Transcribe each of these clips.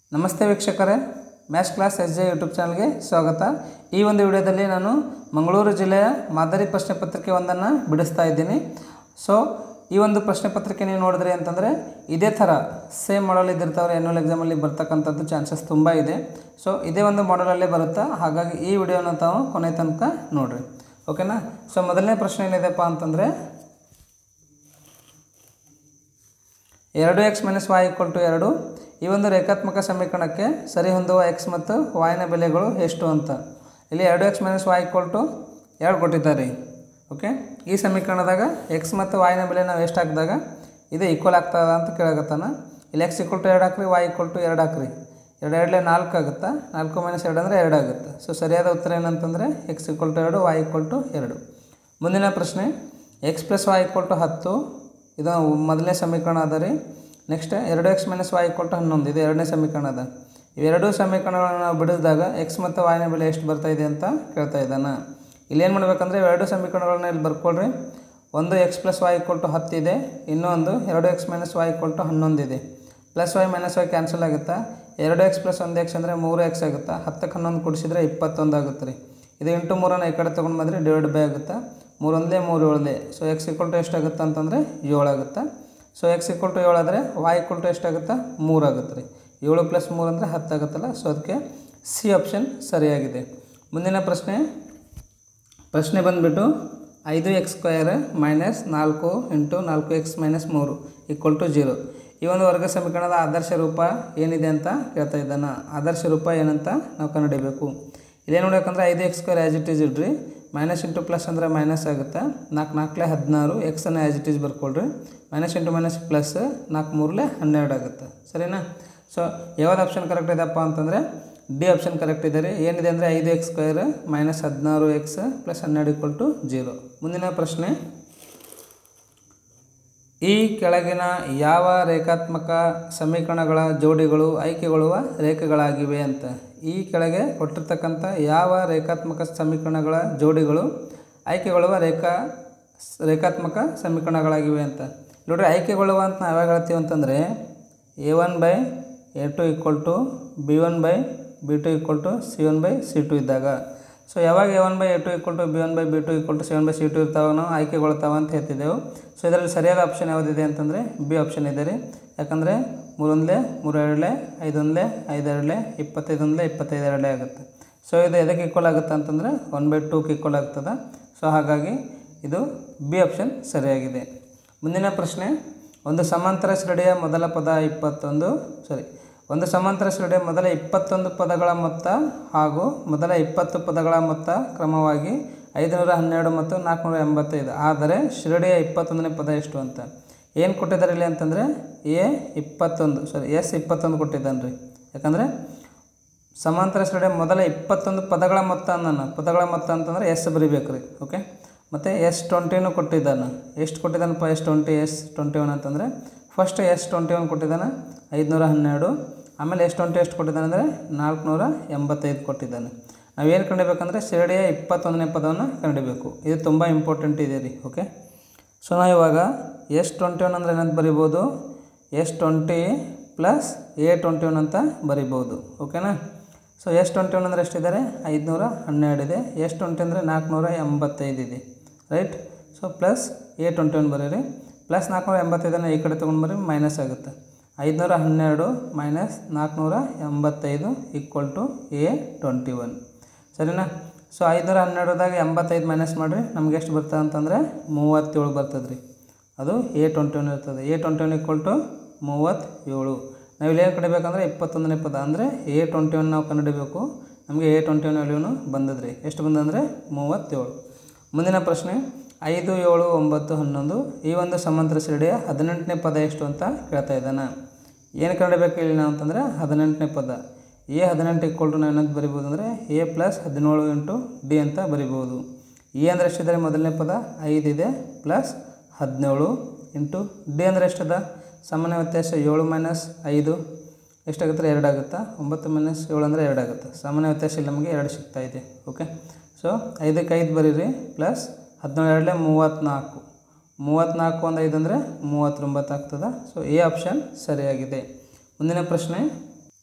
ನಮಸ್ತೆ ವೀಕ್ಷಕರೇ maths class S J YouTube ಚಾನಲ್ಗೆ ಸ್ವಾಗತ ಈ ಒಂದು ವಿಡಿಯೋದಲ್ಲಿ ನಾನು ಮಂಗಳೂರು ಜಿಲ್ಲೆಯ ಮಾದರಿ ಪ್ರಶ್ನೆ ಪತ್ರಿಕೆ ಒಂದನ್ನು ಬಿಡಿಸ್ತಾ ಇದ್ದೀನಿ ಸೊ ಈ ಒಂದು ಪ್ರಶ್ನೆ ಪತ್ರಿಕೆ ನೀವು ನೋಡಿದ್ರಿ ಅಂತಂದರೆ ಇದೇ ಥರ ಸೇಮ್ ಮಾಡಲ್ ಇದ್ದಿರ್ತಾವ್ರೆ ಆ್ಯನ್ಯುವಲ್ ಎಕ್ಸಾಮಲ್ಲಿ ಬರ್ತಕ್ಕಂಥದ್ದು ಚಾನ್ಸಸ್ ತುಂಬ ಇದೆ ಸೊ ಇದೇ ಒಂದು ಮಾಡಲಲ್ಲೇ ಬರುತ್ತಾ ಹಾಗಾಗಿ ಈ ವಿಡಿಯೋನ ತಾವು ಕೊನೆ ತನಕ ನೋಡಿರಿ ಓಕೆನಾ ಸೊ ಮೊದಲನೇ ಪ್ರಶ್ನೆ ಏನಿದೆಪ್ಪ ಅಂತಂದರೆ ಎರಡು X minus Y equal to ಎರಡು ಈ ಒಂದು ರೇಖಾತ್ಮಕ ಸಮೀಕರಣಕ್ಕೆ ಸರಿ ಹೊಂದುವ ಎಕ್ಸ್ ಮತ್ತು ವಾಯ್ನ ಬೆಲೆಗಳು ಎಷ್ಟು ಅಂತ ಇಲ್ಲಿ ಎರಡು X minus Y equal to ಎರಡು ಕೊಟ್ಟಿದ್ದಾರೆ ಓಕೆ ಈ ಸಮೀಕರಣದಾಗ ಎಕ್ಸ್ ಮತ್ತು ವಾಯ್ನ ಬೆಲೆ ನಾವು ಎಷ್ಟು ಹಾಕಿದಾಗ ಇದು ಈಕ್ವಲ್ ಆಗ್ತದ ಅಂತ ಕೇಳಾಗತ್ತಾನ ಇಲ್ಲಿ ಎಕ್ಸ್ ಈಕ್ವಲ್ ಟು ಎರಡು ಹಾಕ್ರಿ ವಾಯ್ ಈಕ್ವಲ್ ಟು ಎರಡು ಹಾಕ್ರಿ ಎರಡು ಎರಡಲೇ ನಾಲ್ಕು ಆಗುತ್ತಾ ನಾಲ್ಕು ಮೈನಸ್ ಎರಡು ಅಂದರೆ ಎರಡು ಆಗುತ್ತೆ ಸೊ ಸರಿಯಾದ ಉತ್ತರ ಏನಂತಂದರೆ ಎಕ್ಸ್ ಈಕ್ವಲ್ ಟು ಎರಡು ವಾಯ್ ಈಕ್ವಲ್ ಟು ಎರಡು ಮುಂದಿನ ಪ್ರಶ್ನೆ X plus Y equal to ಹತ್ತು ಇದು ಮೊದಲನೇ ಸಮೀಕರಣ ಅದ ರೀ ನೆಕ್ಸ್ಟ್ ಎರಡು X minus Y equal to ಹನ್ನೊಂದು ಇದು ಎರಡನೇ ಸಮೀಕರಣ ಅದ ಇವೆರಡೂ ಸಮೀಕರಣಗಳನ್ನು ನಾವು ಬಿಡಿಸಿದಾಗ ಎಕ್ಸ್ ಮತ್ತು ವಾಯ್ನ ಬೆಲೆ ಎಷ್ಟು ಬರ್ತಾ ಇದೆ ಅಂತ ಕೇಳ್ತಾ ಇದ್ದಾನೆ ಇಲ್ಲೇನು ಮಾಡ್ಬೇಕಂದ್ರೆ ಇವೆರಡು ಸಮೀಕರಣಗಳನ್ನ ಇಲ್ಲಿ ಬರ್ಕೊಳ್ರಿ ಒಂದು X plus Y equal to ಹತ್ತಿದೆ ಇನ್ನೊಂದು ಎರಡು X minus Y equal to ಹನ್ನೊಂದಿದೆ plus Y minus Y cancel ಆಗುತ್ತಾ ಎರಡು ಎಕ್ಸ್ ಪ್ಲಸ್ ಒಂದು ಎಕ್ಸ್ ಅಂದರೆ ಮೂರು ಎಕ್ಸ್ ಆಗುತ್ತಾ ಹತ್ತಕ್ಕೆ ಹನ್ನೊಂದು ಕೂಡಿಸಿದ್ರೆ ಇಪ್ಪತ್ತೊಂದು ಆಗುತ್ತೆ ರೀ ಇದು ಇಂಟು ಮೂರನ್ನು ಈ ಕಡೆ ತೊಗೊಂಡು ಬಂದರೆ ಡಿವೈಡ್ ಬೈ ಆಗುತ್ತಾ ಮೂರೊಂದೇ ಮೂರು ಏಳದೇ ಸೊ ಎಕ್ಸ್ ಈಕ್ವಲ್ ಟು ಎಷ್ಟಾಗುತ್ತೆ ಅಂತಂದರೆ ಏಳು ಆಗುತ್ತೆ ಸೊ ಎಕ್ಸ್ ಈಕ್ವಲ್ ಟು ಏಳು ಆದರೆ ವಾಯ್ ಈಕ್ವಲ್ ಟು ಎಷ್ಟಾಗುತ್ತಾ ಮೂರು ಆಗುತ್ತೆ ರೀ ಏಳು ಪ್ಲಸ್ ಮೂರು ಅಂದರೆ ಹತ್ತು ಆಗುತ್ತಲ್ಲ ಸೊ ಅದಕ್ಕೆ ಸಿ ಆಪ್ಷನ್ ಸರಿಯಾಗಿದೆ ಮುಂದಿನ ಪ್ರಶ್ನೆ ಪ್ರಶ್ನೆ ಬಂದುಬಿಟ್ಟು ಐದು ಎಕ್ಸ್ ಸ್ಕ್ವಯರ್ ಮೈನಸ್ ನಾಲ್ಕು ಇಂಟು ನಾಲ್ಕು ಎಕ್ಸ್ ಮೈನಸ್ ಮೂರು ಈಕ್ವಲ್ ಟು ಜೀರೋ ಈ ಒಂದು ವರ್ಗ ಸಮೀಕರಣದ ಆದರ್ಶ ರೂಪ ಏನಿದೆ ಅಂತ ಕೇಳ್ತಾ ಇದ್ದಾನೆ ಆದರ್ಶ ರೂಪ ಏನಂತ ನಾವು ಕಂಡುಹಿಡಿಬೇಕು ಇಲ್ಲೇನು ನೋಡ್ಬೇಕಂದ್ರೆ ಐದು X square as it is ಇಡ್ರಿ ಮೈನಸ್ ಇಂಟು ಪ್ಲಸ್ ಅಂದರೆ ಮೈನಸ್ ಆಗುತ್ತೆ ನಾಲ್ಕು ನಾಲ್ಕಲೇ ಹದಿನಾರು ಎಕ್ಸನ್ನು ಆ್ಯಸ್ ಇಟ್ ಈಸ್ ಬರ್ಕೊಳ್ರಿ ಮೈನಸ್ ಇಂಟು ಮೈನಸ್ ಪ್ಲಸ್ ನಾಲ್ಕು ಮೂರಲೇ ಹನ್ನೆರಡು ಆಗುತ್ತೆ ಸರಿನಾ ಸೊ ಯಾವ್ದು ಆಪ್ಷನ್ ಕರೆಕ್ಟ್ ಇದೆಪ್ಪ ಅಂತಂದರೆ ಡಿ ಆಪ್ಷನ್ ಕರೆಕ್ಟ್ ಇದೆ ರೀ ಏನಿದೆ ಅಂದರೆ ಐದು ಎಕ್ಸ್ ಸ್ಕ್ವೇರ್ ಮೈನಸ್ ಹದಿನಾರು ಎಕ್ಸ್ ಪ್ಲಸ್ ಹನ್ನೆರಡು ಈಕ್ವಲ್ ಟು ಜೀರೋ ಮುಂದಿನ ಪ್ರಶ್ನೆ ಈ ಕೆಳಗಿನ ಯಾವ ರೇಖಾತ್ಮಕ ಸಮೀಕರಣಗಳ ಜೋಡಿಗಳು ಆಯ್ಕೆಗೊಳ್ಳುವ ರೇಖೆಗಳಾಗಿವೆ ಅಂತ ಈ ಕೆಳಗೆ ಕೊಟ್ಟಿರ್ತಕ್ಕಂಥ ಯಾವ ರೇಖಾತ್ಮಕ ಸಮೀಕರಣಗಳ ಜೋಡಿಗಳು ಆಯ್ಕೆಗೊಳ್ಳುವ ರೇಖಾ ರೇಖಾತ್ಮಕ ಸಮೀಕರಣಗಳಾಗಿವೆ ಅಂತ ನೋಡ್ರಿ ಆಯ್ಕೆಗೊಳ್ಳುವ ಅಂತ ನಾವು ಯಾವಾಗ ಹೇಳ್ತೀವಿ ಅಂತಂದರೆ A one by A two equal to B one by B two equal to C one by C two ಇದ್ದಾಗ ಸೊ ಯಾವಾಗ A one by A two equal to B one by B two equal to C one by C two ಇರ್ತಾವೆ ನಾವು ಆಯ್ಕೆಗೊಳ್ತಾವ ಅಂತ ಹೇಳ್ತಿದ್ದೆವು so ಇದರಲ್ಲಿ ಸರಿಯಾದ option ಯಾವುದಿದೆ ಅಂತಂದರೆ B option ಇದೆ ರೀ ಯಾಕಂದರೆ ಮೂರೊಂದಲೇ ಮೂರು ಎರಡಲೇ ಐದೊಂದಲೇ ಐದು ಎರಡಲೇ ಇಪ್ಪತ್ತೈದೊಂದಲೇ ಇಪ್ಪತ್ತೈದು ಎರಡಲೇ ಆಗುತ್ತೆ ಸೊ ಇದು ಎದಕ್ಕೆ ಈಕ್ವಲ್ ಆಗುತ್ತೆ ಅಂತಂದರೆ ಒನ್ ಬೈ ಟೂಗೆ ಈಕ್ವಲ್ ಆಗ್ತದೆ ಸೊ ಹಾಗಾಗಿ ಇದು ಬಿ ಆಪ್ಷನ್ ಸರಿಯಾಗಿದೆ ಮುಂದಿನ ಪ್ರಶ್ನೆ ಒಂದು ಸಮಾಂತರ ಶ್ರೇಣಿಯ ಮೊದಲ ಪದ ಇಪ್ಪತ್ತೊಂದು ಸಾರಿ ಒಂದು ಸಮಾಂತರ ಶ್ರೇಣಿಯ ಮೊದಲ ಇಪ್ಪತ್ತೊಂದು ಪದಗಳ ಮೊತ್ತ ಹಾಗೂ ಮೊದಲ ಇಪ್ಪತ್ತು ಪದಗಳ ಮೊತ್ತ ಕ್ರಮವಾಗಿ ಐದುನೂರ ಹನ್ನೆರಡು ಮತ್ತು ನಾಲ್ಕುನೂರ ಎಂಬತ್ತೈದು ಆದರೆ ಶ್ರೇಣಿಯ ಇಪ್ಪತ್ತೊಂದನೇ ಪದ ಎಷ್ಟು ಅಂತ ಏನು ಕೊಟ್ಟಿದ್ದಾರೆ ಇಲ್ಲಿ ಅಂತಂದರೆ ಎ ಇಪ್ಪತ್ತೊಂದು ಸಾರಿ ಎಸ್ ಇಪ್ಪತ್ತೊಂದು ಕೊಟ್ಟಿದ್ದಾನೆ ರೀ ಯಾಕಂದರೆ ಸಮಾಂತರ ಶ್ರೇಣಿಯ ಮೊದಲ ಇಪ್ಪತ್ತೊಂದು ಪದಗಳ ಮೊತ್ತ ನಾನು ಪದಗಳ ಮೊತ್ತ ಅಂತಂದರೆ ಎಸ್ ಬರಿಬೇಕು ರೀ ಓಕೆ ಮತ್ತು ಎಸ್ ಟ್ವೆಂಟಿನೂ ಕೊಟ್ಟಿದ್ದಾನೆ ಎಷ್ಟು ಕೊಟ್ಟಿದ್ದಾನಪ್ಪ S twenty S twenty one ಅಂತಂದರೆ ಫಸ್ಟ್ ಎಸ್ ಟ್ವೆಂಟಿ ಒನ್ ಕೊಟ್ಟಿದ್ದಾನೆ ಐದುನೂರ ಹನ್ನೆರಡು ಆಮೇಲೆ ಎಸ್ ಟ್ವೆಂಟಿ ಎಷ್ಟು ಕೊಟ್ಟಿದ್ದಾನೆ ಅಂದರೆ ನಾಲ್ಕುನೂರ ಎಂಬತ್ತೈದು ಕೊಟ್ಟಿದ್ದಾನೆ ನಾವೇನು ಕಂಡಿಬೇಕಂದ್ರೆ ಶ್ರೇಣಿಯ ಇಪ್ಪತ್ತೊಂದನೇ ಪದವನ್ನು ಕಂಡಿಬೇಕು ಇದು ತುಂಬ ಇಂಪಾರ್ಟೆಂಟ್ ಇದೆ ರೀ ಓಕೆ ಸೊ ನಾವು ಇವಾಗ ಎಸ್ ಟ್ವೆಂಟಿ ಒನ್ ಅಂದರೆ ಏನಂತ ಬರಿಬೋದು S twenty plus A twenty one ಅಂತ ಬರಿಬೋದು ಓಕೆನಾ ಸೊ ಎಸ್ ಟ್ವೆಂಟಿ ಒನ್ ಅಂದರೆ ಎಷ್ಟಿದ್ದಾರೆ ಐದುನೂರ ಹನ್ನೆರಡು ಇದೆ ಎಸ್ ಟ್ವೆಂಟಿ ಅಂದರೆ ನಾಲ್ಕುನೂರ ಎಂಬತ್ತೈದು ಇದೆ right so plus A twenty one ಬರೀರಿ ಪ್ಲಸ್ ನಾಲ್ಕುನೂರ ಎಂಬತ್ತೈದನ್ನು ಈ ಕಡೆ ತೊಗೊಂಡು ಬರ್ರಿ ಮೈನಸ್ ಆಗುತ್ತೆ ಐದುನೂರ ಹನ್ನೆರಡು ಮೈನಸ್ ನಾಲ್ಕುನೂರ ಎಂಬತ್ತೈದು equal to A twenty one ಸರಿನಾ ಸೊ ಐದುನೂರ ಹನ್ನೆರಡದಾಗ ಎಂಬತ್ತೈದು ಮೈನಸ್ ಮಾಡಿರಿ ನಮ್ಗೆ ಎಷ್ಟು ಬರ್ತದೆ ಅಂತಂದರೆ ಮೂವತ್ತೇಳು ಬರ್ತದೆ ರೀ ಅದು ಎ ಟ್ವೆಂಟಿ ಒನ್ ಇರ್ತದೆ A twenty one equal to ಮೂವತ್ತೇಳು ನಾವು ಇಲ್ಲಿ ಏನು ಕಡಿಬೇಕಂದ್ರೆ ಇಪ್ಪತ್ತೊಂದನೇ ಪದ ಅಂದರೆ ಎ ಟ್ವೆಂಟಿ ಒನ್ ನಾವು ಕಂಡುಹಿಡಬೇಕು ನಮಗೆ ಎ ಟ್ವೆಂಟಿ ಒನ್ ವ್ಯಾಲ್ಯೂನು ಬಂದದ್ರಿ ಎಷ್ಟು ಬಂದಂದರೆ ಮೂವತ್ತೇಳು ಮುಂದಿನ ಪ್ರಶ್ನೆ ಐದು ಏಳು ಒಂಬತ್ತು ಹನ್ನೊಂದು ಈ ಒಂದು ಸಮಾಂತರ ಶ್ರೇಣಿಯ ಹದಿನೆಂಟನೇ ಪದ ಎಷ್ಟು ಅಂತ ಕೇಳ್ತಾ ಇದ್ದಾನೆ ಏನು ಕಂಡುಬೇಕು ಇಲ್ಲಿ ನಾವು ಅಂತಂದರೆ ಹದಿನೆಂಟನೇ ಪದ ಎ ಹದಿನೆಂಟು ಈಕ್ವಲ್ ಟು ನಾವು ಏನಂತ ಬರಿಬೋದು ಅಂದರೆ ಎ ಪ್ಲಸ್ ಹದಿನೇಳು ಇಂಟು ಡಿ ಅಂತ ಬರಿಬೋದು ಎ ಅಂದರೆ ಎಷ್ಟಿದೆ ಮೊದಲನೇ ಪದ ಐದಿದೆ ಪ್ಲಸ್ ಹದಿನೇಳು ಇಂಟು ಡಿ ಅಂದರೆ ಎಷ್ಟದ ಸಾಮಾನ್ಯ ವ್ಯತ್ಯಾಸ ಏಳು ಮೈನಸ್ ಐದು ಎಷ್ಟಾಗುತ್ತೆ ಎರಡು ಆಗುತ್ತಾ ಒಂಬತ್ತು ಮೈನಸ್ ಏಳು ಅಂದರೆ ಎರಡು ಆಗುತ್ತೆ ಸಾಮಾನ್ಯ ವ್ಯತ್ಯಾಸ ಇಲ್ಲಿ ನಮಗೆ ಎರಡು ಸಿಗ್ತಾ ಇದೆ ಓಕೆ ಸೊ ಐದಕ್ಕೆ ಐದು ಬರೀರಿ ಪ್ಲಸ್ ಹದಿನೇಳು ಎರಡಲೇ ಮೂವತ್ತ್ನಾಲ್ಕು ಮೂವತ್ತ್ನಾಲ್ಕು ಒಂದು ಐದು ಅಂದರೆ ಮೂವತ್ತೊಂಬತ್ತು ಆಗ್ತದೆ ಸೊ ಎ ಆಪ್ಷನ್ ಸರಿಯಾಗಿದೆ ಮುಂದಿನ ಪ್ರಶ್ನೆ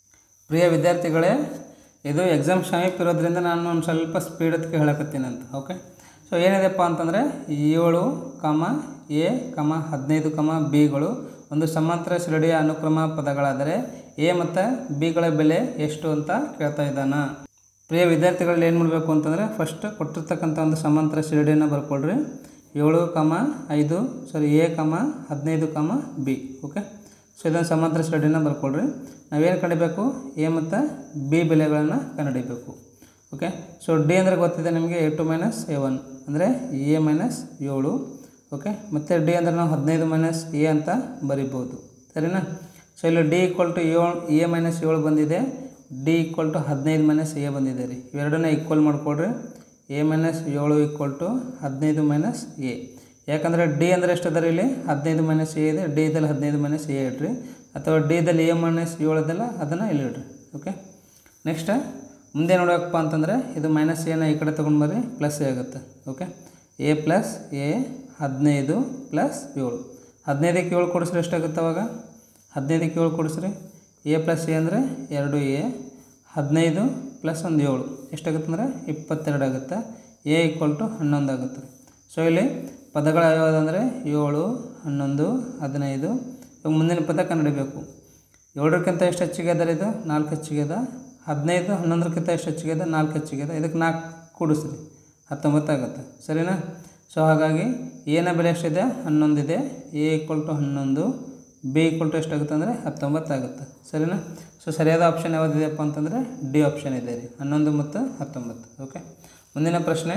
ಪ್ರಿಯ ವಿದ್ಯಾರ್ಥಿಗಳೇ ಇದು ಎಕ್ಸಾಮ್ ಸಮೀಪ ಇರೋದ್ರಿಂದ ನಾನು ಒಂದು ಸ್ವಲ್ಪ ಸ್ಪೀಡ್ ಅದಕ್ಕೆ ಹೇಳಕತ್ತೀನಿ ಅಂತ ಓಕೆ ಸೊ ಏನಿದೆಪ್ಪ ಅಂತಂದರೆ ಏಳು ಕಮ ಎ ಕಮ ಹದಿನೈದು ಕಮ ಬಿಗಳು ಒಂದು ಸಮಾಂತರ ಶ್ರೇಣಿಯ ಅನುಕ್ರಮ ಪದಗಳಾದರೆ ಎ ಮತ್ತು ಬಿಗಳ ಬೆಲೆ ಎಷ್ಟು ಅಂತ ಕೇಳ್ತಾ ಇದ್ದಾನ ಪ್ರಿಯ ವಿದ್ಯಾರ್ಥಿಗಳಲ್ಲಿ ಏನು ಮಾಡಬೇಕು ಅಂತಂದರೆ ಫಸ್ಟ್ ಕೊಟ್ಟಿರ್ತಕ್ಕಂಥ ಒಂದು ಸಮಾಂತರ ಶ್ರೇಣಿಯನ್ನು ಬರ್ಕೊಳ್ರಿ ಏಳು ಕಮ ಐದು ಸಾರಿ ಎ ಕಮ ಹದಿನೈದು ಕಮ ಬಿ ಓಕೆ ಸೊ ಇದನ್ನು ಸಮಾಂತರ ಶ್ರೇಣಿನ ಬರ್ಕೊಳ್ರಿ ನಾವೇನು ಕಂಡಿಬೇಕು ಎ ಮತ್ತು ಬಿ ಬೆಲೆಗಳನ್ನು ಕಂಡುಹಿಡಿಬೇಕು ಓಕೆ ಸೊ ಡಿ ಅಂದರೆ ಗೊತ್ತಿದೆ ನಿಮಗೆ A two minus A one ಅಂದರೆ ಎ ಮೈನಸ್ ಏಳು ಓಕೆ ಮತ್ತು ಡಿ ಅಂದರೆ ನಾವು ಹದಿನೈದು ಮೈನಸ್ ಎ ಅಂತ ಬರಿಬೋದು ಸರಿನಾ ಸೊ ಇಲ್ಲಿ ಡಿ ಈಕ್ವಲ್ ಟು ಏಳು ಎ ಮೈನಸ್ ಏಳು ಬಂದಿದೆ ಡಿ ಈಕ್ವಲ್ ಟು ಹದಿನೈದು ಮೈನಸ್ ಎ ಬಂದಿದೆ ರೀ ಇವೆರಡನ್ನ ಈಕ್ವಲ್ ಮಾಡಿಕೊಡ್ರಿ ಎ ಮೈನಸ್ ಏಳು ಈಕ್ವಲ್ ಟು ಹದಿನೈದು ಮೈನಸ್ ಎ ಯಾಕಂದರೆ ಡಿ ಅಂದರೆ ಎಷ್ಟು ಅದ ರೀ ಇಲ್ಲಿ ಹದಿನೈದು ಮೈನಸ್ ಎ ಇದೆ ಡಿ ಇದ್ದಲ್ಲಿ ಹದಿನೈದು ಮೈನಸ್ ಎ ಇಡ್ರಿ ಅಥವಾ ಡಿ ಇದ್ದಲ್ಲಿ ಎ ಮೈನಸ್ ಏಳು ಇದಲ್ಲ ಅದನ್ನು ಇಲ್ಲಿ ಇಡ್ರಿ ಓಕೆ ನೆಕ್ಸ್ಟ್ ಮುಂದೆ ನೋಡಬೇಕಪ್ಪ ಅಂತಂದರೆ ಇದು ಮೈನಸ್ ಎನ ಈ ಕಡೆ ತೊಗೊಂಡು ಬರ್ರಿ ಪ್ಲಸ್ ಎ ಆಗುತ್ತೆ ಓಕೆ ಎ ಪ್ಲಸ್ ಎ ಹದಿನೈದು ಪ್ಲಸ್ ಏಳು ಹದಿನೈದಕ್ಕೆ ಏಳು ಕೊಡಿಸ್ರಿ ಎಷ್ಟಾಗುತ್ತೆ ಅವಾಗ ಹದಿನೈದಕ್ಕೆ ಏಳು ಕೊಡಿಸ್ರಿ ಎ ಪ್ಲಸ್ ಎ ಅಂದರೆ ಎರಡು ಎ ಹದಿನೈದು ಪ್ಲಸ್ ಒಂದು ಏಳು ಎಷ್ಟಾಗುತ್ತೆ ಅಂದರೆ ಇಪ್ಪತ್ತೆರಡು ಆಗುತ್ತೆ ಎ ಈಕ್ವಲ್ ಟು ಹನ್ನೊಂದು ಆಗುತ್ತೆ ಸೊ ಇಲ್ಲಿ ಪದಗಳು ಯಾವ್ಯಾವುದಂದರೆ ಏಳು ಹನ್ನೊಂದು ಹದಿನೈದು ಇವಾಗ ಮುಂದಿನ ಪದ ಕಂಡುಹಿಡಬೇಕು ಏಳರಕ್ಕಿಂತ ಎಷ್ಟು ಹೆಚ್ಚಿಗೆ ಅದ ಇದು ನಾಲ್ಕು ಹೆಚ್ಚಿಗೆ ಅದ ಹದಿನೈದು ಹನ್ನೊಂದರಕ್ಕಿಂತ ಎಷ್ಟು ಹೆಚ್ಚಿಗೆ ಅದ ನಾಲ್ಕು ಹೆಚ್ಚಿಗೆ ಅದ ಇದಕ್ಕೆ ನಾಲ್ಕು ಕೂಡಿಸ್ರಿ ಹತ್ತೊಂಬತ್ತು ಆಗುತ್ತೆ ಸರಿನಾ ಸೊ ಹಾಗಾಗಿ ಏನ ಬೆಲೆ ಎಷ್ಟಿದೆ ಹನ್ನೊಂದಿದೆ ಎ ಈಕ್ವಲ್ ಟು ಹನ್ನೊಂದು ಬಿ ಈಕ್ವಲ್ ಟು ಎಷ್ಟಾಗುತ್ತೆ ಅಂದರೆ ಹತ್ತೊಂಬತ್ತು ಆಗುತ್ತೆ ಸರಿನಾ ಸೊ ಸರಿಯಾದ ಆಪ್ಷನ್ ಯಾವುದಿದೆಯಪ್ಪ ಅಂತಂದರೆ ಡಿ ಆಪ್ಷನ್ ಇದೆ ರೀ ಹನ್ನೊಂದು ಮತ್ತು ಹತ್ತೊಂಬತ್ತು ಓಕೆ ಮುಂದಿನ ಪ್ರಶ್ನೆ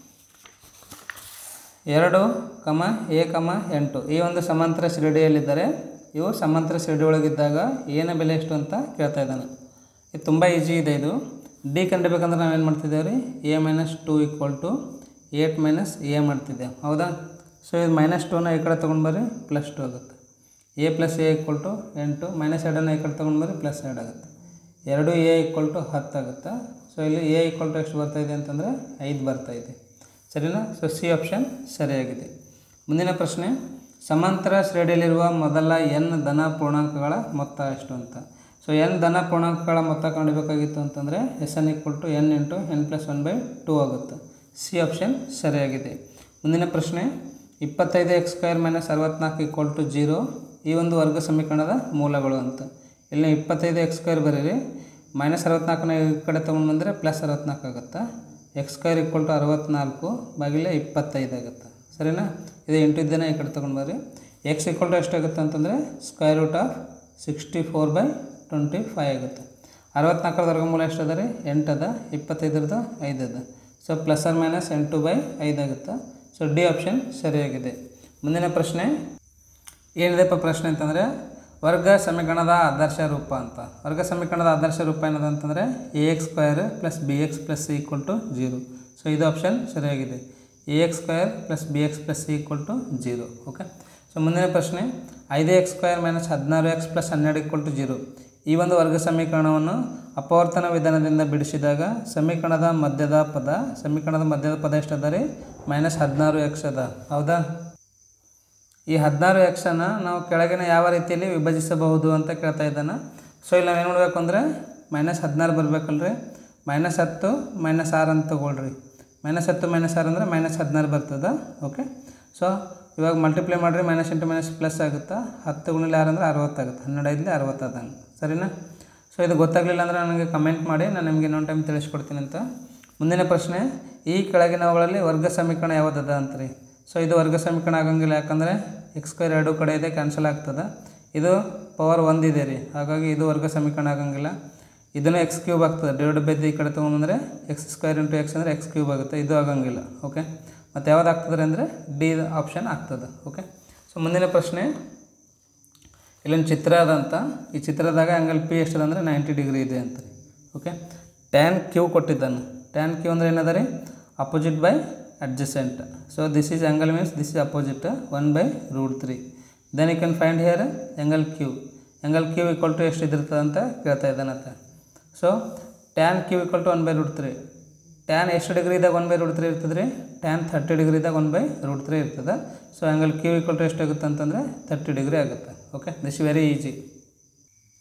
ಎರಡು ಕಮ ಎ ಕಮ ಎಂಟು ಈ ಒಂದು ಸಮಾಂತರ ಶ್ರೇಣಿಯಲ್ಲಿದ್ದರೆ ಇವು ಸಮಾಂತರ ಶ್ರೇಣಿ ಒಳಗಿದ್ದಾಗ ಏನ ಬೆಲೆ ಎಷ್ಟು ಅಂತ ಕೇಳ್ತಾ ಇದ್ದಾನೆ ಇದು ತುಂಬ ಈಜಿ ಇದೆ ಇದು ಡಿ ಕಂಡಿಬೇಕಂದ್ರೆ ನಾವೇನು ಮಾಡ್ತಿದ್ದೇವೆ ರೀ A minus two equal to eight minus A ಮಾಡ್ತಿದ್ದೇವೆ ಹೌದಾ ಸೊ ಇದು ಮೈನಸ್ ಟೂನ ಈ ಕಡೆ ತೊಗೊಂಡು ಬರ್ರಿ ಪ್ಲಸ್ ಟು ಆಗುತ್ತೆ A plus A equal to ಎಂಟು ಮೈನಸ್ ಎರಡನ್ನು ಈ ಕಡೆ ತೊಗೊಂಡು ಬರ್ರಿ ಪ್ಲಸ್ ಎರಡು ಆಗುತ್ತೆ ಎರಡು ಎ ಈಕ್ವಲ್ ಟು ಹತ್ತು ಆಗುತ್ತೆ ಸೊ ಇಲ್ಲಿ ಎ ಈಕ್ವಲ್ ಟು ಎಷ್ಟು ಬರ್ತಾಯಿದೆ ಅಂತಂದರೆ ಐದು ಬರ್ತಾಯಿದೆ ಸರಿನಾ ಸೊ ಸಿ ಆಪ್ಷನ್ ಸರಿಯಾಗಿದೆ ಮುಂದಿನ ಪ್ರಶ್ನೆ ಸಮಾಂತರ ಶ್ರೇಣಿಯಲ್ಲಿರುವ ಮೊದಲ ಎನ್ ಧನ ಪೂರ್ಣಾಂಕಗಳ ಮೊತ್ತ ಎಷ್ಟು ಅಂತ ಸೊ ಎನ್ ಧನ ಪೂರ್ಣಾಂಕಗಳ ಮೊತ್ತ ಕಂಡುಬೇಕಾಗಿತ್ತು ಅಂತಂದರೆ S N equal to N into N plus one by two ಆಗುತ್ತೆ ಸಿ ಆಪ್ಷನ್ ಸರಿಯಾಗಿದೆ ಮುಂದಿನ ಪ್ರಶ್ನೆ ಇಪ್ಪತ್ತೈದು ಎಕ್ಸ್ ಸ್ಕ್ವೇರ್ ಮೈನಸ್ ಅರವತ್ನಾಲ್ಕು ಈಕ್ವಲ್ ಟು ಜೀರೋ ಈ ಒಂದು ವರ್ಗ ಸಮೀಕರಣದ ಮೂಲಗಳು ಅಂತ ಇಲ್ಲಿ ಇಪ್ಪತ್ತೈದು ಎಕ್ಸ್ ಸ್ಕ್ವೇರ್ ಬರೀರಿ ಮೈನಸ್ ಅರವತ್ನಾಲ್ಕನ ಈ ಕಡೆ ತೊಗೊಂಡು ಬಂದರೆ ಪ್ಲಸ್ ಅರವತ್ನಾಲ್ಕು ಆಗುತ್ತೆ ಎಕ್ಸ್ ಸ್ಕ್ವೇರ್ ಈಕ್ವಲ್ ಟು ಅರವತ್ನಾಲ್ಕು ಬಾಗಿಲೆ ಇಪ್ಪತ್ತೈದು ಆಗುತ್ತೆ ಸರಿನಾ ಇದು ಎಂಟು ಇದ್ದೇನೆ ಈ ಕಡೆ ತೊಗೊಂಡು ಬರ್ರಿ ಎಕ್ಸ್ ಈಕ್ವಲ್ ಟು ಎಷ್ಟಾಗುತ್ತೆ ಅಂತಂದರೆ square root of sixty four by twenty five ಆಗುತ್ತೆ ಅರವತ್ನಾಲ್ಕರ ವರ್ಗಮೂಲ ಎಷ್ಟು ಅದ ರೀ ಎಂಟು ಅದ ಇಪ್ಪತ್ತೈದರದ್ದು ಐದು ಅದ ಸೊ ಪ್ಲಸ್ ಆರ್ ಮೈನಸ್ ಎಂಟು ಬೈ ಐದು ಆಗುತ್ತೆ ಸೊ ಡಿ ಆಪ್ಷನ್ ಸರಿಯಾಗಿದೆ ಮುಂದಿನ ಪ್ರಶ್ನೆ ಏನಿದೆಪ್ಪ ಪ್ರಶ್ನೆ ಅಂತಂದರೆ ವರ್ಗ ಸಮೀಕರಣದ ಆದರ್ಶ ರೂಪ ಅಂತ ವರ್ಗ ಸಮೀಕರಣದ ಆದರ್ಶ ರೂಪ ಏನದ ಅಂತಂದರೆ A X square plus B X plus C equal to zero so ಇದು ಆಪ್ಷನ್ ಸರಿಯಾಗಿದೆ A X square plus B X plus C equal to zero okay so ಮುಂದಿನ ಪ್ರಶ್ನೆ ಐದು ಎಕ್ಸ್ ಸ್ಕ್ವೇರ್ ಮೈನಸ್ ಹದಿನಾರು ಎಕ್ಸ್ ಪ್ಲಸ್ ಹನ್ನೆರಡು equal to zero ಈ ಒಂದು ವರ್ಗ ಸಮೀಕರಣವನ್ನು ಅಪವರ್ತನ ವಿಧಾನದಿಂದ ಬಿಡಿಸಿದಾಗ ಸಮೀಕರಣದ ಮಧ್ಯದ ಪದ ಸಮೀಕರಣದ ಮಧ್ಯದ ಪದ ಎಷ್ಟದ ರೀ ಮೈನಸ್ ಹದಿನಾರು ಎಕ್ಸ್ ಅದ ಹೌದಾ ಈ ಹದಿನಾರು ಎಕ್ಸನ್ನು ನಾವು ಕೆಳಗಿನ ಯಾವ ರೀತಿಯಲ್ಲಿ ವಿಭಜಿಸಬಹುದು ಅಂತ ಕೇಳ್ತಾ ಇದ್ದಾನೆ ಸೊ ಇಲ್ಲಿ ನಾವೇನು ಮಾಡಬೇಕು ಅಂದರೆ ಮೈನಸ್ ಹದಿನಾರು ಬರಬೇಕಲ್ರಿ ಮೈನಸ್ ಹತ್ತು ಮೈನಸ್ ಆರು ಅಂತ ತೊಗೊಳ್ರಿ ಮೈನಸ್ ಹತ್ತು ಮೈನಸ್ ಆರು ಅಂದರೆ ಮೈನಸ್ ಹದಿನಾರು ಬರ್ತದೆ ಓಕೆ ಸೊ ಇವಾಗ ಮಲ್ಟಿಪ್ಲೈ ಮಾಡಿರಿ ಮೈನಸ್ ಇಂಟು ಮೈನಸ್ ಪ್ಲಸ್ ಆಗುತ್ತಾ ಹತ್ತು ಗುಣಿಲೆ ಆರು ಅಂದರೆ ಅರವತ್ತಾಗುತ್ತೆ ಹನ್ನೆರಡು ಐದಲಿ ಅರವತ್ತಾದಂಗೆ ಸರಿನಾ ಸೊ ಇದು ಗೊತ್ತಾಗಲಿಲ್ಲ ಅಂದರೆ ನನಗೆ ಕಮೆಂಟ್ ಮಾಡಿ ನಾನು ನಿಮಗೆ ಇನ್ನೊಂದು ಟೈಮ್ ತಿಳಿಸ್ಕೊಡ್ತೀನಿ ಅಂತ ಮುಂದಿನ ಪ್ರಶ್ನೆ ಈ ಕೆಳಗಿನವುಗಳಲ್ಲಿ ವರ್ಗ ಸಮೀಕರಣ ಯಾವುದದ ಅಂತ ರೀ ಸೊ ಇದು ವರ್ಗ ಸಮೀಕರಣ ಆಗಂಗಿಲ್ಲ ಯಾಕಂದರೆ ಎಕ್ಸ್ ಸ್ಕ್ವೇರ್ ಎರಡು ಕಡೆ ಇದೆ ಕ್ಯಾನ್ಸಲ್ ಆಗ್ತದೆ ಇದು ಪವರ್ ಒಂದಿದೆ ರೀ ಹಾಗಾಗಿ ಇದು ವರ್ಗ ಸಮೀಕರಣ ಆಗಂಗಿಲ್ಲ ಇದನ್ನು ಎಕ್ಸ್ ಕ್ಯೂಬ್ ಆಗ್ತದೆ ಡಿವೈಡ್ ಬೈ ಈ ಕಡೆ ತೊಗೊಂಬಂದರೆ ಎಕ್ಸ್ ಸ್ಕ್ವೇರ್ ಇಂಟು ಎಕ್ಸ್ ಅಂದರೆ ಎಕ್ಸ್ ಕ್ಯೂಬ್ ಆಗುತ್ತೆ ಇದು ಆಗಂಗಿಲ್ಲ ಓಕೆ ಮತ್ತು ಯಾವ್ದು ಆಗ್ತದೆ ಅಂದರೆ ಡಿ ಆಪ್ಷನ್ ಆಗ್ತದೆ ಓಕೆ ಸೊ ಮುಂದಿನ ಪ್ರಶ್ನೆ ಇಲ್ಲೊಂದು ಚಿತ್ರ ಅದಂತ ಈ ಚಿತ್ರದಾಗ ಆ್ಯಂಗಲ್ ಪಿ ಎಷ್ಟದ ಅಂದರೆ ನೈಂಟಿ ಡಿಗ್ರಿ ಇದೆ ಅಂತ ರೀ ಓಕೆ ಟ್ಯಾನ್ ಕ್ಯೂ ಕೊಟ್ಟಿದ್ದಾನೆ ಟ್ಯಾನ್ ಕ್ಯೂ ಅಂದರೆ ಏನದ ರೀ opposite by adjacent so this is angle means this is opposite one by root three then you can find here angle Q angle Q equal to ಎಷ್ಟು ಇದಿರ್ತದೆ ಅಂತ ಕೇಳ್ತಾ ಇದ್ದಾನಂತೆ so tan Q equal to one by root three tan ಎಷ್ಟು ಡಿಗ್ರಿದಾಗ one by root three ಇರ್ತದೆ ರೀ tan thirty ಡಿಗ್ರಿದಾಗ ಒನ್ ಬೈ ರೂಟ್ ತ್ರೀ ಇರ್ತದೆ so angle Q equal to ಎಷ್ಟಾಗುತ್ತೆ ಅಂತಂದರೆ ತರ್ಟಿ ಡಿಗ್ರಿ ಆಗುತ್ತೆ okay this very easy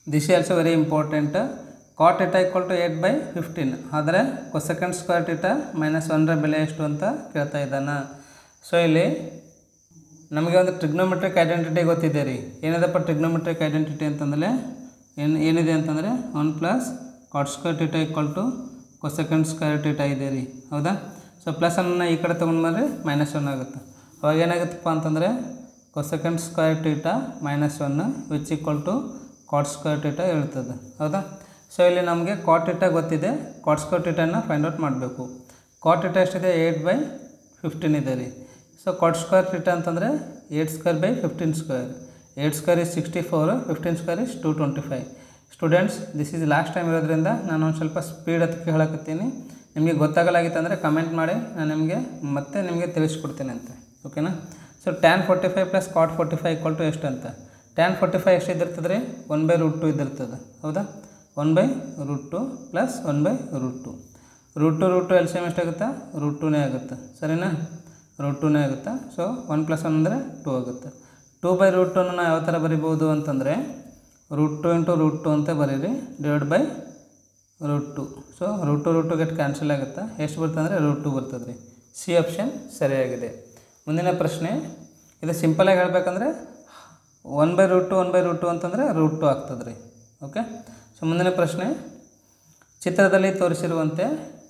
this also very important cot theta equal to eight by fifteen ಆದರೆ cosecant square theta minus ಒನ್ರ ಬೆಲೆ ಎಷ್ಟು ಅಂತ ಕೇಳ್ತಾ ಇದ್ದಾನ ಸೊ ಇಲ್ಲಿ ನಮಗೆ ಒಂದು ಟ್ರಿಗ್ನೋಮೆಟ್ರಿಕ್ ಐಡೆಂಟಿಟಿ ಗೊತ್ತಿದೆ ರೀ ಏನಿದೆಪ್ಪ ಟ್ರಿಗ್ನೋಮೆಟ್ರಿಕ್ ಐಡೆಂಟಿಟಿ ಅಂತಂದರೆ ಏನು ಏನಿದೆ ಅಂತಂದರೆ one plus cot square theta equal to cosecant square theta ಇದೆ ರೀ ಹೌದಾ ಸೊ ಪ್ಲಸ್ ಅನ್ನ ಈ ಕಡೆ ತೊಗೊಂಡ್ಬಂದ್ರೆ ಮೈನಸ್ ಒನ್ ಆಗುತ್ತೆ ಅವಾಗ ಏನಾಗುತ್ತಪ್ಪ ಅಂತಂದರೆ cosecant square theta minus one which equal to cot square theta ಇರ್ತದೆ ಹೌದಾ ಸೊ ಇಲ್ಲಿ ನಮಗೆ ಕಾಟ್ ಟೀಟ ಗೊತ್ತಿದೆ ಕಾಟ್ ಸ್ಕ್ವೇರ್ ಟೀಟನ್ನು ಫೈಂಡ್ ಔಟ್ ಮಾಡಬೇಕು ಕಾಟ್ ಟೀಟ ಎಷ್ಟಿದೆ ಏಯ್ಟ್ ಬೈ ಫಿಫ್ಟೀನ್ ಇದೆ ರೀ ಸೊ ಕಾಟ್ ಸ್ಕ್ವೇರ್ ಟೀಟ ಅಂತಂದರೆ eight square by fifteen square eight square is sixty four fifteen square is two twenty five students this is last time ಇರೋದ್ರಿಂದ ನಾನು ಒಂದು ಸ್ವಲ್ಪ speed ಅದಕ್ಕೆ ಹೇಳಕತ್ತೀನಿ ನಿಮಗೆ ಗೊತ್ತಾಗಲಾಗಿತ್ತು ಅಂದರೆ ಕಮೆಂಟ್ ಮಾಡಿ ನಾನು ನಿಮಗೆ ಮತ್ತೆ ನಿಮಗೆ ತಿಳಿಸ್ಕೊಡ್ತೀನಿ ಅಂತ ಓಕೆನಾ so tan forty five plus cot forty five equal to ಎಷ್ಟು ಅಂತ ಟ್ಯಾನ್ ಫೋರ್ಟಿ ಫೈವ್ ಎಷ್ಟು ಇದ್ದಿರ್ತದೆ ರೀ ಒನ್ ಬೈ ರೂಟ್ ಟು ಇದ್ದಿರ್ತದೆ ಹೌದಾ one by root two plus one by root two root two root two L C M ಎಷ್ಟಾಗುತ್ತಾ root ಟೂನೇ ಆಗುತ್ತೆ ಸರಿನಾ ರೂಟ್ ಟೂನೇ ಆಗುತ್ತೆ ಸೊ ಒನ್ ಪ್ಲಸ್ ಒನ್ ಅಂದರೆ ಟೂ ಆಗುತ್ತೆ ಟೂ ಬೈ ರೂಟ್ ಟೂನ ನಾವು ಯಾವ ಥರ ಬರಿಬೋದು ಅಂತಂದರೆ root two into root two ಅಂತ ಬರೀರಿ divide by root two so root two root two get cancel ಆಗುತ್ತೆ ಎಷ್ಟು ಬರ್ತದೆ ಅಂದರೆ ರೂಟ್ ಟು ಬರ್ತದೆ ರೀ ಸಿ ಆಪ್ಷನ್ ಸರಿಯಾಗಿದೆ ಮುಂದಿನ ಪ್ರಶ್ನೆ ಇದು ಸಿಂಪಲಾಗಿ ಹೇಳ್ಬೇಕಂದ್ರೆ one by root two one by root two ಅಂತಂದರೆ ರೂಟ್ ಟು ಆಗ್ತದೆ ರೀ ಓಕೆ ಸೊ ಮುಂದಿನ ಪ್ರಶ್ನೆ ಚಿತ್ರದಲ್ಲಿ ತೋರಿಸಿರುವಂತೆ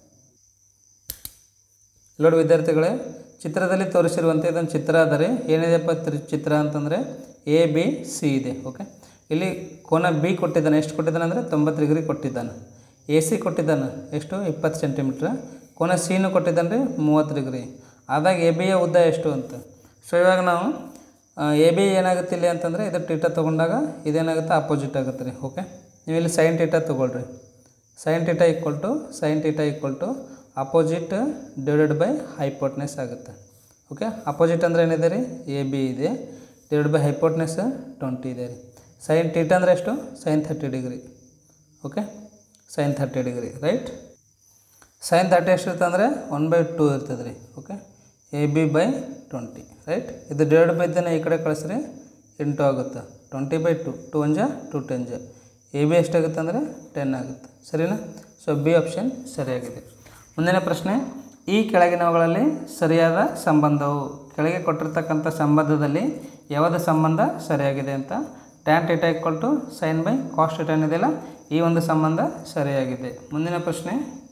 ನೋಡಿ ವಿದ್ಯಾರ್ಥಿಗಳೇ ಚಿತ್ರದಲ್ಲಿ ತೋರಿಸಿರುವಂತೆ ಇದೊಂದು ಚಿತ್ರ ಆದರೆ ಏನಿದೆಪ್ಪ ತ್ರಿ- ಚಿತ್ರ ಅಂತಂದರೆ ಎ ಬಿ ಸಿ ಇದೆ ಓಕೆ ಇಲ್ಲಿ ಕೋನ ಬಿ ಕೊಟ್ಟಿದ್ದಾನೆ ಎಷ್ಟು ಕೊಟ್ಟಿದ್ದಾನೆ ಅಂದರೆ ತೊಂಬತ್ತು ಡಿಗ್ರಿ ಕೊಟ್ಟಿದ್ದಾನೆ ಎ ಸಿ ಕೊಟ್ಟಿದ್ದಾನೆ ಎಷ್ಟು ಇಪ್ಪತ್ತು ಸೆಂಟಿಮೀಟ್ರ್ ಕೋನ ಸಿನೂ ಕೊಟ್ಟಿದ್ದಾನೆ ರೀ ಮೂವತ್ತು ಡಿಗ್ರಿ ಆದಾಗ ಎ ಬಿಯ ಉದ್ದ ಎಷ್ಟು ಅಂತ ಸೊ ಇವಾಗ ನಾವು ಎ ಬಿ ಏನಾಗುತ್ತೆ ಇಲ್ಲಿ ಅಂತಂದರೆ ಇದು ಟೀಟ ತೊಗೊಂಡಾಗ ಇದೇನಾಗುತ್ತೆ ಅಪೋಸಿಟ್ ಆಗುತ್ತೆ ರೀ ಓಕೆ ನೀವು ಇಲ್ಲಿ ಸೈನ್ ಟೀಟ ತೊಗೊಳ್ರಿ sine theta equal to sine theta equal to opposite divided by hypotenuse ಆಗುತ್ತೆ ಓಕೆ ಅಪೋಸಿಟ್ ಅಂದರೆ ಏನಿದೆ ರೀ ಎ ಬಿ ಇದೆ ಡಿವೈಡ್ ಬೈ ಹೈಪೋಟ್ನೆಸ್ ಟ್ವೆಂಟಿ ಇದೆ ರೀ ಸೈನ್ ಟೀಟ ಅಂದರೆ ಎಷ್ಟು sine thirty degree okay sine thirty degree right sine thirty ಎಷ್ಟು ಇರ್ತದೆ ಅಂದರೆ ಒನ್ ಬೈ ಟೂ ಇರ್ತದೆ ರೀ okay A B by twenty right ಇದು ಡಿವೈಡ್ ಬೈ ಇದನ್ನು ಈ ಕಡೆ ಕಳಿಸ್ರಿ ಇಂಟು ಆಗುತ್ತೆ twenty by two two one ಜಾ ಟು ಟೆನ್ ಜಾ ಎ ಬಿ ಎಷ್ಟಾಗುತ್ತೆ ಅಂದರೆ ಟೆನ್ ಆಗುತ್ತೆ ಸರಿನಾ ಸೊ ಬಿ ಆಪ್ಷನ್ ಸರಿಯಾಗಿದೆ ಮುಂದಿನ ಪ್ರಶ್ನೆ ಈ ಕೆಳಗಿನವುಗಳಲ್ಲಿ ಸರಿಯಾದ ಸಂಬಂಧವು ಕೆಳಗೆ ಕೊಟ್ಟಿರ್ತಕ್ಕಂಥ ಸಂಬಂಧದಲ್ಲಿ ಯಾವುದು ಸಂಬಂಧ ಸರಿಯಾಗಿದೆ ಅಂತ tan theta equal to sine by cos theta ಏನಿದೆಯಲ್ಲ ಈ ಒಂದು ಸಂಬಂಧ ಸರಿಯಾಗಿದೆ ಮುಂದಿನ ಪ್ರಶ್ನೆ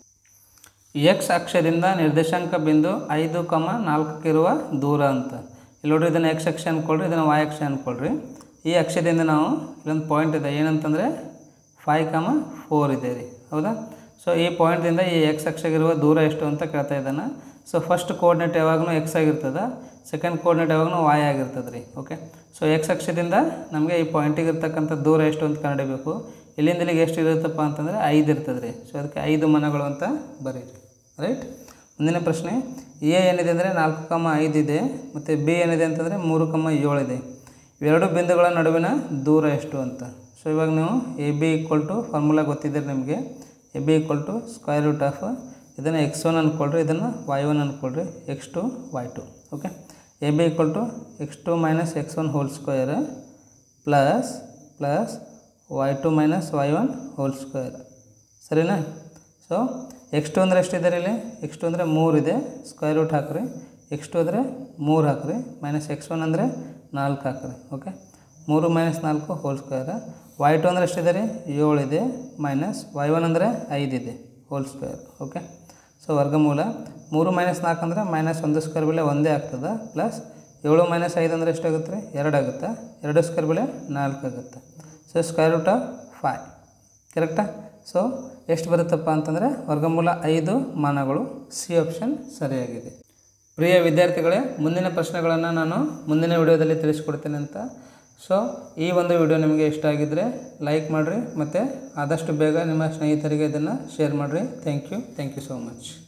ಎಕ್ಸ್ ಅಕ್ಷದಿಂದ ನಿರ್ದೇಶಾಂಕ ಬಿಂದು ಐದು ಕಮ ನಾಲ್ಕಕ್ಕಿರುವ ದೂರ ಅಂತ ಇಲ್ಲಿ ನೋಡ್ರಿ ಇದನ್ನು ಎಕ್ಸ್ ಅಕ್ಷ ಅಂದ್ಕೊಳ್ರಿ ಇದನ್ನು ವಾಯ್ ಅಕ್ಷ ಅಂದ್ಕೊಳ್ರಿ ಈ ಅಕ್ಷದಿಂದ ನಾವು ಇಲ್ಲೊಂದು ಪಾಯಿಂಟ್ ಇದೆ ಏನಂತಂದರೆ ಫೈ ಕಮ ಫೋರ್ ಇದೆ ರೀ ಹೌದಾ ಸೊ ಈ ಪಾಯಿಂಟಿಂದ ಈ ಎಕ್ಸ್ ಅಕ್ಷಗಿರುವ ದೂರ ಎಷ್ಟು ಅಂತ ಕೇಳ್ತಾ ಇದ್ದಾನೆ ಸೊ ಫಸ್ಟ್ ಕೋಆರ್ಡಿನೇಟ್ ಯಾವಾಗಲೂ ಎಕ್ಸ್ ಆಗಿರ್ತದೆ ಸೆಕೆಂಡ್ ಕೋಆರ್ಡಿನೇಟ್ ಯಾವಾಗಲೂ ವಾಯ್ ಆಗಿರ್ತದೆ ರೀ ಓಕೆ ಸೊ ಎಕ್ಸ್ ಅಕ್ಷದಿಂದ ನಮಗೆ ಈ ಪಾಯಿಂಟಿಗೆ ಇರ್ತಕ್ಕಂಥ ದೂರ ಎಷ್ಟು ಅಂತ ಕಂಡುಹಿಡಬೇಕು ಇಲ್ಲಿಂದ ಇಲ್ಲಿಗೆ ಎಷ್ಟು ಇರುತ್ತಪ್ಪ ಅಂತಂದರೆ ಐದು ಇರ್ತದೆ ರೀ ಸೊ ಅದಕ್ಕೆ ಐದು ಮನಗಳು ಅಂತ ಬರೀರಿ ರೈಟ್ ಮುಂದಿನ ಪ್ರಶ್ನೆ ಎ ಏನಿದೆ ಅಂದರೆ ನಾಲ್ಕು ಕಮ್ಮ ಐದು ಇದೆ ಮತ್ತು ಬಿ ಏನಿದೆ ಅಂತಂದರೆ ಮೂರು ಕಮ್ಮ ಏಳು ಇದೆ ಇವೆರಡು ಬಿಂದುಗಳ ನಡುವಿನ ದೂರ ಎಷ್ಟು ಅಂತ ಸೊ ಇವಾಗ ನೀವು A B equal to formula ಗೊತ್ತಿದೆ ನಿಮಗೆ A B equal to square root of ಇದನ್ನು ಎಕ್ಸ್ ಒನ್ ಅಂದ್ಕೊಳ್ರಿ ಇದನ್ನು ವೈ ಒನ್ ಅಂದ್ಕೊಳ್ರಿ X two Y two okay A B equal to X two minus X one whole square plus plus Y two minus Y one whole square ಸರಿನಾ so X two ಅಂದರೆ ಎಷ್ಟಿದೆ ರೀ ಇಲ್ಲಿ X two ಅಂದರೆ ಮೂರು ಇದೆ square root ಹಾಕ್ರಿ X two ಅಂದರೆ ಮೂರು ಹಾಕ್ರಿ ಮೈನಸ್ ಎಕ್ಸ್ ಒನ್ ಅಂದರೆ ನಾಲ್ಕು ಹಾಕ್ರಿ ಓಕೆ ಮೂರು ಮೈನಸ್ ನಾಲ್ಕು ಹೋಲ್ ಸ್ಕ್ವೇರ್ ವೈ ಟು ಅಂದರೆ ಎಷ್ಟಿದೆ ರೀ ಏಳು ಇದೆ ಮೈನಸ್ ವೈ ಒನ್ ಅಂದರೆ ಐದಿದೆ ಹೋಲ್ ಸ್ಕ್ವೇರ್ ಓಕೆ ಸೊ ವರ್ಗಮೂಲ ಮೂರು ಮೈನಸ್ ನಾಲ್ಕು ಅಂದರೆ ಮೈನಸ್ ಒಂದು ಸ್ಕ್ವೇರ್ ಬೆಲೆ ಒಂದೇ ಆಗ್ತದೆ ಪ್ಲಸ್ ಏಳು ಮೈನಸ್ ಐದು ಅಂದರೆ ಎಷ್ಟಾಗುತ್ತೆ ರೀ ಎರಡು ಆಗುತ್ತೆ ಎರಡು ಸ್ಕ್ವೇರ್ ಬೆಲೆ ನಾಲ್ಕು ಆಗುತ್ತೆ so square root of five ಕರೆಕ್ಟಾ ಸೊ ಎಷ್ಟು ಬರುತ್ತಪ್ಪ ಅಂತಂದರೆ ವರ್ಗಮೂಲ ಐದು ಮಾನಗಳು ಸಿ ಆಪ್ಷನ್ ಸರಿಯಾಗಿದೆ ಪ್ರಿಯ ವಿದ್ಯಾರ್ಥಿಗಳೇ ಮುಂದಿನ ಪ್ರಶ್ನೆಗಳನ್ನು ನಾನು ಮುಂದಿನ ವಿಡಿಯೋದಲ್ಲಿ ತಿಳಿಸ್ಕೊಡ್ತೀನಿ ಅಂತ ಸೊ ಈ ಒಂದು ವಿಡಿಯೋ ನಿಮಗೆ ಇಷ್ಟ ಆಗಿದ್ದರೆ ಲೈಕ್ ಮಾಡಿರಿ ಮತ್ತು ಆದಷ್ಟು ಬೇಗ ನಿಮ್ಮ ಸ್ನೇಹಿತರಿಗೆ ಇದನ್ನು ಶೇರ್ ಮಾಡಿರಿ thank you thank you so much